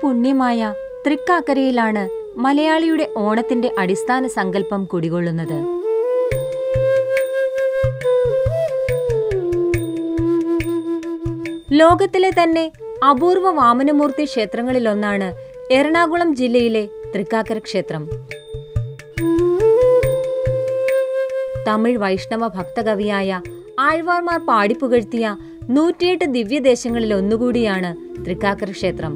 പുണ്യമായ തൃക്കാക്കരയിലാണ് മലയാളിയുടെ ഓണത്തിന്റെ അടിസ്ഥാന സങ്കല്പം കുടികൊള്ളുന്നത് ലോകത്തിലെ തന്നെ അപൂർവ വാമനമൂർത്തി ക്ഷേത്രങ്ങളിലൊന്നാണ് എറണാകുളം ജില്ലയിലെ തൃക്കാക്കര ക്ഷേത്രം തമിഴ് വൈഷ്ണവ ഭക്തകവിയായ ആഴ്വാർമാർ പാടിപ്പുകഴ്ത്തിയ നൂറ്റിയെട്ട് ദിവ്യദേശങ്ങളിൽ ഒന്നുകൂടിയാണ് തൃക്കാക്കര ക്ഷേത്രം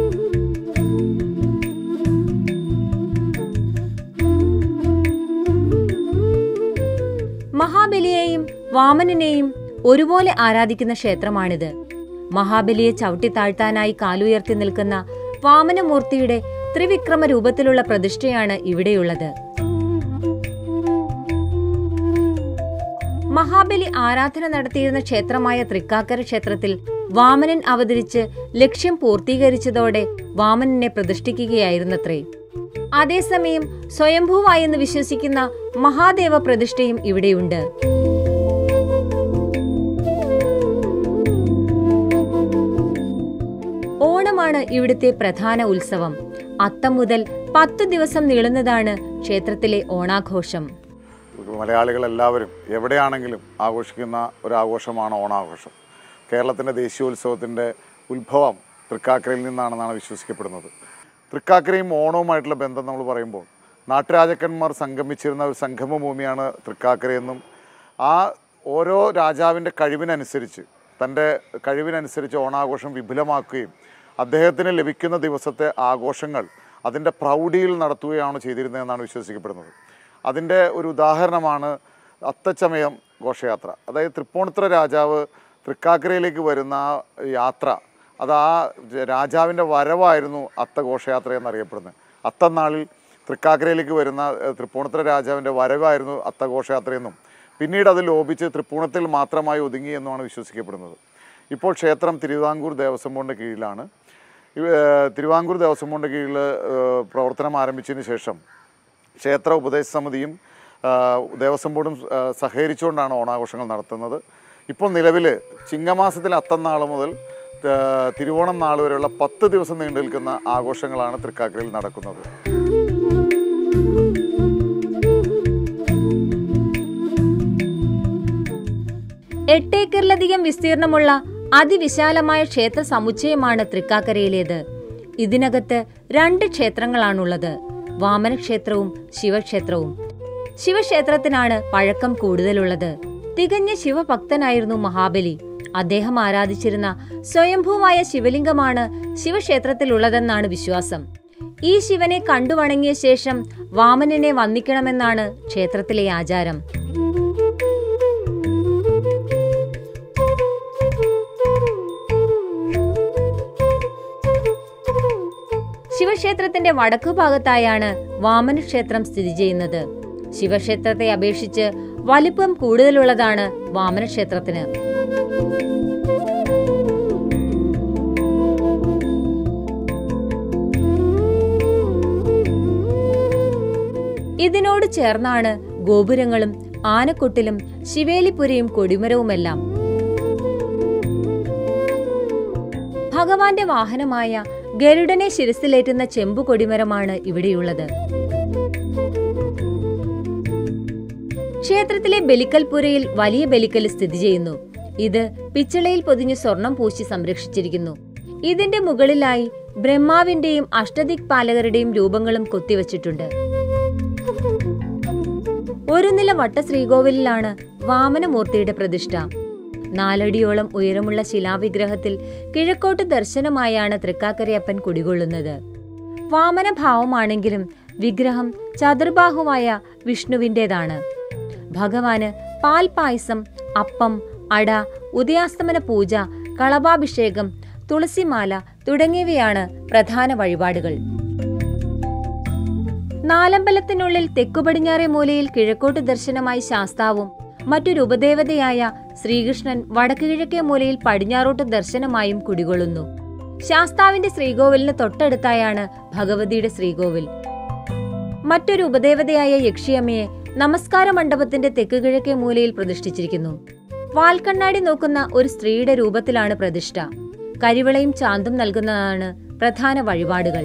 മഹാബലിയെയും വാമനനെയും ഒരുപോലെ ആരാധിക്കുന്ന ക്ഷേത്രമാണിത് മഹാബലിയെ ചവിട്ടി താഴ്ത്താനായി കാലുയർത്തി നിൽക്കുന്ന വാമനമൂർത്തിയുടെ ത്രിവിക്രമ രൂപത്തിലുള്ള പ്രതിഷ്ഠയാണ് ഇവിടെയുള്ളത് മഹാബലി ആരാധന നടത്തിയിരുന്ന ക്ഷേത്രമായ തൃക്കാക്കര ക്ഷേത്രത്തിൽ വാമനൻ അവതരിച്ച് ലക്ഷ്യം പൂർത്തീകരിച്ചതോടെ വാമനനെ പ്രതിഷ്ഠിക്കുകയായിരുന്നത്രേ അതേസമയം സ്വയംഭൂവായെന്ന് വിശ്വസിക്കുന്ന മഹാദേവ പ്രതിഷ്ഠയും ഇവിടെയുണ്ട് ഓണമാണ് ഇവിടുത്തെ പ്രധാന ഉത്സവം അത്തം മുതൽ പത്തു ദിവസം നീളുന്നതാണ് ക്ഷേത്രത്തിലെ ഓണാഘോഷം മലയാളികൾ എല്ലാവരും എവിടെയാണെങ്കിലും ആഘോഷിക്കുന്ന ഒരു ആഘോഷമാണ് ഓണാഘോഷം കേരളത്തിൻ്റെ ദേശീയോത്സവത്തിൻ്റെ ഉത്ഭവം തൃക്കാക്കരയിൽ നിന്നാണെന്നാണ് വിശ്വസിക്കപ്പെടുന്നത് തൃക്കാക്കരയും ഓണവുമായിട്ടുള്ള ബന്ധം നമ്മൾ പറയുമ്പോൾ നാട്ടുരാജാക്കന്മാർ സംഗമിച്ചിരുന്ന ഒരു സംഗമ ഭൂമിയാണ് തൃക്കാക്കരയെന്നും ആ ഓരോ രാജാവിൻ്റെ കഴിവിനനുസരിച്ച് തൻ്റെ കഴിവിനനുസരിച്ച് ഓണാഘോഷം വിപുലമാക്കുകയും അദ്ദേഹത്തിന് ലഭിക്കുന്ന ദിവസത്തെ ആഘോഷങ്ങൾ അതിൻ്റെ പ്രൗഢിയിൽ നടത്തുകയാണ് ചെയ്തിരുന്നതെന്നാണ് വിശ്വസിക്കപ്പെടുന്നത് അതിൻ്റെ ഒരു ഉദാഹരണമാണ് അത്തച്ചമയം ഘോഷയാത്ര അതായത് തൃപ്പൂണിത്തുറ രാജാവ് തൃക്കാക്കരയിലേക്ക് വരുന്ന ആ യാത്ര അത് ആ രാജാവിൻ്റെ വരവായിരുന്നു അത്ത ഘോഷയാത്ര എന്നറിയപ്പെടുന്നത് അത്തനാളിൽ തൃക്കാക്കരയിലേക്ക് വരുന്ന ഏഹ്, തൃപ്പൂണിത്തുറ രാജാവിൻ്റെ വരവായിരുന്നു അത്ത ഘോഷയാത്രയെന്നും പിന്നീട് അത് ലോപിച്ച് തൃപ്പൂണിത്തിൽ മാത്രമായി ഒതുങ്ങി എന്നുമാണ് വിശ്വസിക്കപ്പെടുന്നത് ഇപ്പോൾ ക്ഷേത്രം തിരുവിതാംകൂർ ദേവസ്വം ബോർഡിൻ്റെ കീഴിലാണ് ഇവ- ഏഹ്, തിരുവിതാംകൂർ ദേവസ്വം ബോർഡിൻ്റെ കീഴിൽ ഏഹ്, പ്രവർത്തനം ആരംഭിച്ചതിന് ശേഷം ക്ഷേത്ര ഉപദേശ സമിതിയും ആ, ദേവസ്വം ബോർഡും ആ, സഹകരിച്ചുകൊണ്ടാണ് ഓണാഘോഷങ്ങൾ നടത്തുന്നത് ഇപ്പോൾ നിലവിൽ ചിങ്ങമാസത്തിലെ അത്തനാൾ മുതൽ ആ, തിരുവോണം നാൾ വരെയുള്ള പത്ത് ദിവസം നീണ്ടു നിൽക്കുന്ന ആഘോഷങ്ങളാണ് തൃക്കാക്കരയിൽ നടക്കുന്നത് എട്ടേക്കറിലധികം വിസ്തീർണമുള്ള അതിവിശാലമായ ക്ഷേത്ര സമുച്ചയമാണ് തൃക്കാക്കരയിലേത് ഇതിനകത്ത് രണ്ട് ക്ഷേത്രങ്ങളാണുള്ളത് വാമനക്ഷേത്രവും ശിവക്ഷേത്രവും ശിവക്ഷേത്രത്തിനാണ് പഴക്കം കൂടുതലുള്ളത് തികഞ്ഞ ശിവഭക്തനായിരുന്നു മഹാബലി അദ്ദേഹം ആരാധിച്ചിരുന്ന സ്വയംഭൂവായ ശിവലിംഗമാണ് ശിവക്ഷേത്രത്തിലുള്ളതെന്നാണ് വിശ്വാസം ഈ ശിവനെ കണ്ടുവണങ്ങിയ ശേഷം വാമനനെ വന്ദിക്കണമെന്നാണ് ക്ഷേത്രത്തിലെ ആചാരം ശിവക്ഷേത്രത്തിന്റെ വടക്കുഭാഗത്തായാണ് വാമനക്ഷേത്രം സ്ഥിതി ചെയ്യുന്നത് ശിവക്ഷേത്രത്തെ അപേക്ഷിച്ച് വലിപ്പം കൂടുതലുള്ളതാണ് വാമനക്ഷേത്രത്തിന് ഇതിനോട് ചേർന്നാണ് ഗോപുരങ്ങളും ആനക്കൊട്ടിലും ശിവേലിപ്പുരയും കൊടിമരവുമെല്ലാം ഭഗവാന്റെ വാഹനമായ ഗരുഡനെ ശിരസിലേറ്റുന്ന ചെമ്പു കൊടിമരമാണ് ഇവിടെയുള്ളത് ക്ഷേത്രത്തിലെ ബലിക്കൽപുരയിൽ വലിയ ബലിക്കൽ സ്ഥിതി ചെയ്യുന്നു ഇത് പിച്ചളയിൽ പൊതിഞ്ഞ് സ്വർണം പൂശി സംരക്ഷിച്ചിരിക്കുന്നു ഇതിന്റെ മുകളിലായി ബ്രഹ്മാവിന്റെയും അഷ്ടദിക് പാലകരുടെയും രൂപങ്ങളും കൊത്തിവച്ചിട്ടുണ്ട് ഒരു നില വട്ട ശ്രീകോവിലിലാണ് വാമനമൂർത്തിയുടെ പ്രതിഷ്ഠ നാലടിയോളം ഉയരമുള്ള ശിലാവിഗ്രഹത്തിൽ കിഴക്കോട്ട് ദർശനമായാണ് തൃക്കാക്കരയപ്പൻ കുടികൊള്ളുന്നത് വാമനഭാവമാണെങ്കിലും വിഗ്രഹം ചതുർബാഹുവായ വിഷ്ണുവിൻ്റെതാണ് ഭഗവാന് പാൽ പായസം അപ്പം അട ഉദയാസ്തമന പൂജ കളഭാഭിഷേകം തുളസിമാല തുടങ്ങിയവയാണ് പ്രധാന വഴിപാടുകൾ നാലമ്പലത്തിനുള്ളിൽ തെക്കുപടിഞ്ഞാറെ മൂലയിൽ കിഴക്കോട്ട് ദർശനമായി ശാസ്താവും മറ്റൊരു ഉപദേവതയായ ശ്രീകൃഷ്ണൻ വടക്ക് കിഴക്കേ മൂലയിൽ പടിഞ്ഞാറോട്ട് ദർശനമായും കുടികൊള്ളുന്നു ശാസ്താവിന്റെ ശ്രീകോവിലിന് തൊട്ടടുത്തായാണ് ഭഗവതിയുടെ ശ്രീകോവിൽ മറ്റൊരു ഉപദേവതയായ യക്ഷിയമ്മയെ നമസ്കാര മണ്ഡപത്തിന്റെ തെക്ക് കിഴക്കേ മൂലയിൽ പ്രതിഷ്ഠിച്ചിരിക്കുന്നു വാൽക്കണ്ണാടി നോക്കുന്ന ഒരു സ്ത്രീയുടെ രൂപത്തിലാണ് പ്രതിഷ്ഠ കരിവളയും ചാന്തും നൽകുന്നതാണ് പ്രധാന വഴിപാടുകൾ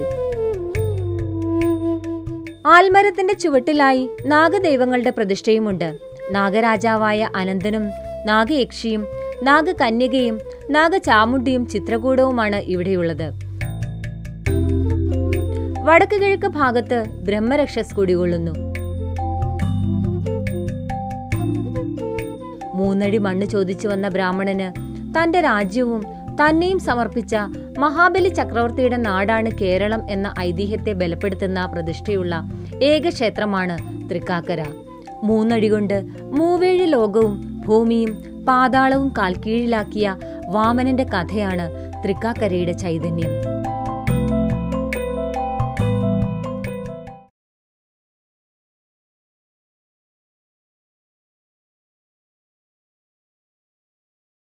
ആൽമരത്തിന്റെ ചുവട്ടിലായി നാഗദൈവങ്ങളുടെ പ്രതിഷ്ഠയുമുണ്ട് നാഗരാജാവായ അനന്തനും നാഗയക്ഷിയും നാഗകന്യകയും നാഗചാമുണ്ടിയും ചിത്രകൂടവുമാണ് ഇവിടെയുള്ളത് വടക്ക് കിഴക്ക് ഭാഗത്ത് ബ്രഹ്മരക്ഷസ് കുടികൊള്ളുന്നു മൂന്നടി മണ്ണ് ചോദിച്ചു വന്ന ബ്രാഹ്മണന് തന്റെ രാജ്യവും തന്നെയും സമർപ്പിച്ച മഹാബലി ചക്രവർത്തിയുടെ നാടാണ് കേരളം എന്ന ഐതിഹ്യത്തെ ബലപ്പെടുത്തുന്ന പ്രതിഷ്ഠയുള്ള ഏക ക്ഷേത്രമാണ് തൃക്കാക്കര മൂന്നടി കൊണ്ട് മൂവേഴ് ലോകവും ഭൂമിയും പാതാളവും കാൽക്കീഴിലാക്കിയ വാമനന്റെ കഥയാണ് തൃക്കാക്കരയുടെ ചൈതന്യം